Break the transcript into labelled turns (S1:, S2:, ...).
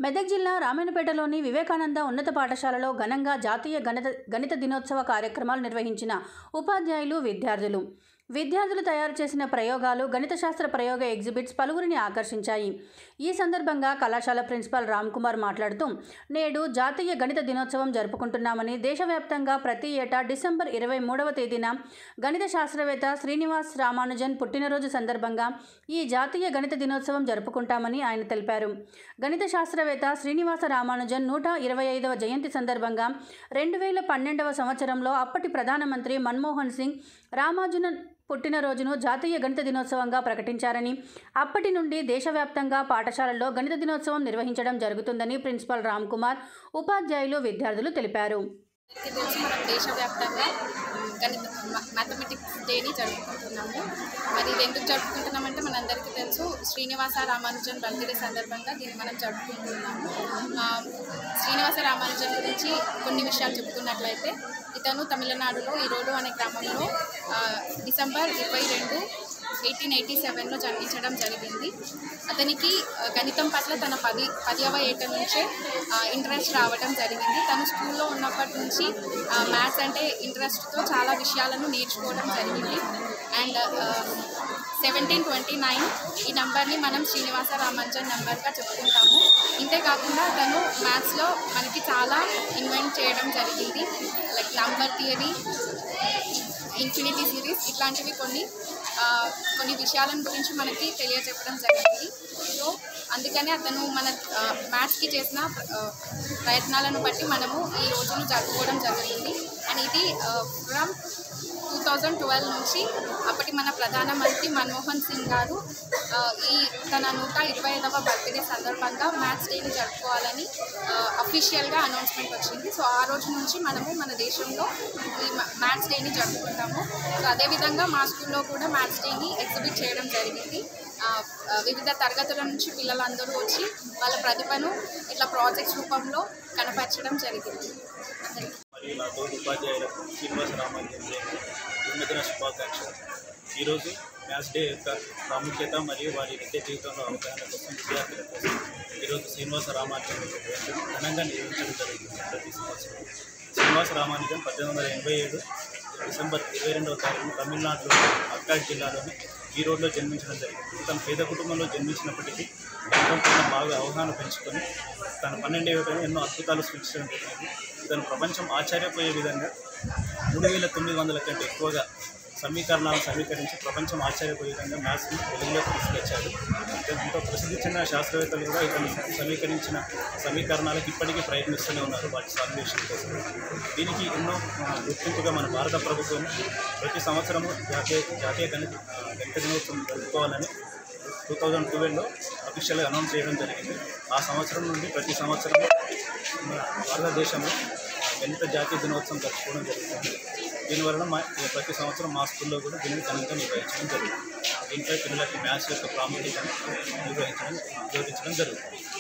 S1: మెదక్ జిల్లా రామాయణపేటలోని వివేకానంద ఉన్నత పాఠశాలలో ఘనంగా జాతీయ గణిత గణిత దినోత్సవ కార్యక్రమాలు నిర్వహించిన ఉపాధ్యాయులు విద్యార్థులు విద్యార్థులు తయారు చేసిన ప్రయోగాలు గణిత శాస్త్ర ప్రయోగ ఎగ్జిబిట్స్ పలువురిని ఆకర్షించాయి ఈ సందర్భంగా కళాశాల ప్రిన్సిపాల్ రామ్ కుమార్ మాట్లాడుతూ నేడు జాతీయ గణిత దినోత్సవం జరుపుకుంటున్నామని దేశవ్యాప్తంగా ప్రతి ఏటా డిసెంబర్ ఇరవై మూడవ తేదీన గణిత శాస్త్రవేత్త శ్రీనివాస్ రామానుజన్ పుట్టినరోజు సందర్భంగా ఈ జాతీయ గణిత దినోత్సవం జరుపుకుంటామని ఆయన తెలిపారు గణిత శాస్త్రవేత్త శ్రీనివాస రామానుజన్ నూట ఇరవై ఐదవ జయంతి సందర్భంగా రెండు వేల పన్నెండవ సంవత్సరంలో అప్పటి ప్రధానమంత్రి మన్మోహన్ సింగ్ రామానుజన్ పుట్టినరోజును జాతీయ గణిత దినోత్సవంగా ప్రకటించారని అప్పటి నుండి దేశవ్యాప్తంగా పాఠశాలల్లో గణిత దినోత్సవం నిర్వహించడం జరుగుతుందని ప్రిన్సిపల్ రామ్ కుమార్ ఉపాధ్యాయులు విద్యార్థులు తెలిపారు
S2: అందరికీ తెలుసు మనం దేశవ్యాప్తంగా గణిత మ్యాథమెటిక్స్ డేని జరుపుకుంటున్నాము మరి ఇది ఎందుకు జరుపుకుంటున్నామంటే మనందరికీ తెలుసు శ్రీనివాస రామానుజన్ బర్త్డే సందర్భంగా దీన్ని మనం జరుపుకుంటున్నాము ఆ, శ్రీనివాస రామానుజన్ గురించి కొన్ని విషయాలు చెప్పుకున్నట్లయితే ఇతను తమిళనాడులో ఈరోడు అనే గ్రామంలో ఆ, డిసెంబర్ ఇరవై రెండు ఎయిటీన్ ఎయిటీ సెవెన్లో జన్మించడం జరిగింది అతనికి ఆ, గణితం పట్ల తన పది పదివ ఏట నుంచే ఇంట్రెస్ట్ రావడం జరిగింది తను స్కూల్లో ఉన్నప్పటి నుంచి మ్యాథ్స్ అంటే ఇంట్రెస్ట్తో చాలా విషయాలను నేర్చుకోవడం జరిగింది అండ్ సెవెంటీన్ ట్వంటీ నైన్ ఈ నెంబర్ని మనం శ్రీనివాస రామానుజన్ నెంబర్గా చెప్పుకుంటాము ఇంతే కాకుండా తను మ్యాథ్స్లో మనకి చాలా ఇన్వెంట్ చేయడం జరిగింది like number theory infinity series ఇట్లాంటివి కొన్ని ఆ, కొన్ని విషయాలను గురించి మనకి తెలియజెప్పడం జరిగింది సో అందుకని అతను మన మ్యాథ్స్కి చేసిన ఆ, ప్రయత్నాలను బట్టి మనము ఈ రోజును జరుపుకోవడం జరుగుతుంది అండ్ ఇది ఫ్రమ్ టూ థౌజండ్ ట్వెల్వ్ నుంచి అప్పటి మన ప్రధానమంత్రి మన్మోహన్ సింగ్ గారు ఆ, ఈ తన నూట ఇరవై ఐదవ బర్త్డే సందర్భంగా మ్యాథ్స్ డేని జరుపుకోవాలని అఫీషియల్గా అనౌన్స్మెంట్ వచ్చింది సో ఆ రోజు నుంచి మనము మన దేశంలో ఈ మ్యాథ్స్ డేని జరుపుకుంటాము సో అదేవిధంగా మా స్కూల్లో కూడా మ్యాథ్స్ డేని ఎగ్జిబిట్ చేయడం జరిగింది ఆ, ఆ, వివిధ తరగతుల నుంచి పిల్లలందరూ వచ్చి వాళ్ళ ప్రతిభను ఇట్లా ప్రాజెక్ట్స్ రూపంలో కనపరచడం జరిగింది అందరికీ
S3: మరియు నా తోటి ఉపాధ్యాయులకు శ్రీనివాస రామానుజన్ జయంతి జన్మదిన శుభాకాంక్షలు ఈరోజు మ్యాథ్స్ డే యొక్క ప్రాముఖ్యత మరియు వారి నిత్య జీవితంలో అవగాహన కోసం విద్యార్థుల కోసం ఈరోజు శ్రీనివాస రామానుజన్ జయంతి ఘనంగా నిర్వహించడం జరుగుతుంది ప్రతి సంవత్సరం శ్రీనివాస రామానుజన్ పద్దెనిమిది వందల ఎనభై ఏడు డిసెంబర్ ఇరవై రెండవ తారీఖున తమిళనాడులోని అక్కాడ్ జిల్లాలోని ఈ రోడ్లో జన్మించడం జరిగింది ఇతను పేద కుటుంబంలో జన్మించినప్పటికీ గణితం పైన బాగా అవగాహన పెంచుకొని తన పన్నెండేళ్ళపైన ఎన్నో అద్భుతాలు సృష్టించడం జరిగింది ఇతను ప్రపంచం ఆశ్చర్యపోయే విధంగా మూడు వేల తొమ్మిది వందల కంటే ఎక్కువగా సమీకరణాలు సమీకరించి ప్రపంచం ఆశ్చర్యపోయే విధంగా మ్యాథ్స్ని వెలుగులోకి తీసుకొచ్చాడు ఇతను ఎంతో ప్రసిద్ధి చెందిన శాస్త్రవేత్తలు కూడా ఇతను సమీకరించిన సమీకరణాలకు ఇప్పటికీ ప్రయత్నిస్తూనే ఉన్నారు వాటి సాల్వేషన్ కోసం దీనికి ఎన్నో ఆ, గుర్తింపుగా మన భారత ప్రభుత్వం ప్రతి సంవత్సరము జాతీయ జాతీయ గణిత ఆ, గణిత దినోత్సవం జరుపుకోవాలని టూ థౌజండ్ ట్వెల్వ్లో అఫీషియల్గా అనౌన్స్ చేయడం జరిగింది ఆ సంవత్సరం నుండి ప్రతి సంవత్సరం మన భారతదేశంలో గణిత జాతీయ దినోత్సవం జరుపుకోవడం జరుగుతుంది దీనివలన మా ప్రతి సంవత్సరం మా స్కూల్లో కూడా దీన్ని ఘనంగా నిర్వహించడం జరుగుతుంది దీనిపై పిల్లలకి మ్యాథ్స్ యొక్క ప్రాముఖ్యతను నిర్వహించడం బోధించడం జరుగుతుంది